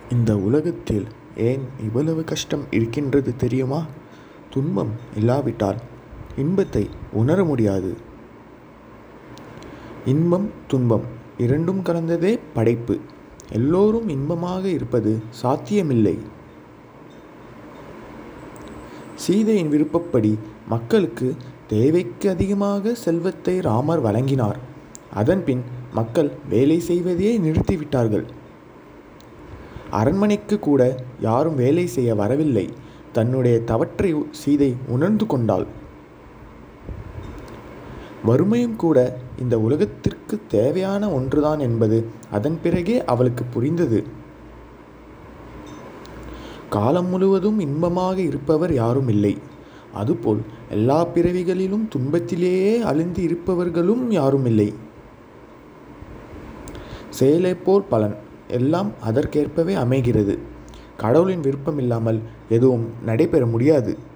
இந்த உலகத்தில் ஏன் இவ்வளவு கஷ்டம் இருக்கின்றது தெரியுமா துன்பம் இல்லாவிட்டால் இன்பத்தை உணர முடியாது இன்பம் துன்பம் இரண்டும் கலந்ததே படைப்பு எல்லோரும் இன்பமாக இருப்பது சாத்தியமில்லை சீதையின் விருப்பப்படி மக்களுக்கு தேவைக்கு அதிகமாக செல்வத்தை ராமர் வழங்கினார் அதன்பின் மக்கள் வேலை செய்வதையே நிறுத்திவிட்டார்கள் அரண்மனைக்கு கூட யாரும் வேலை செய்ய வரவில்லை தன்னுடைய தவற்றை சீதை உணர்ந்து கொண்டாள் வறுமையும் கூட இந்த உலகத்திற்கு தேவையான ஒன்றுதான் என்பது அதன் பிறகே அவளுக்கு புரிந்தது காலம் முழுவதும் இன்பமாக இருப்பவர் யாரும் இல்லை அதுபோல் எல்லா பிறவிகளிலும் துன்பத்திலேயே அழிந்து இருப்பவர்களும் யாரும் இல்லை செயலை போல் பலன் எல்லாம் அதற்கேற்பவே அமைகிறது கடவுளின் விருப்பம் இல்லாமல் எதுவும் நடைபெற முடியாது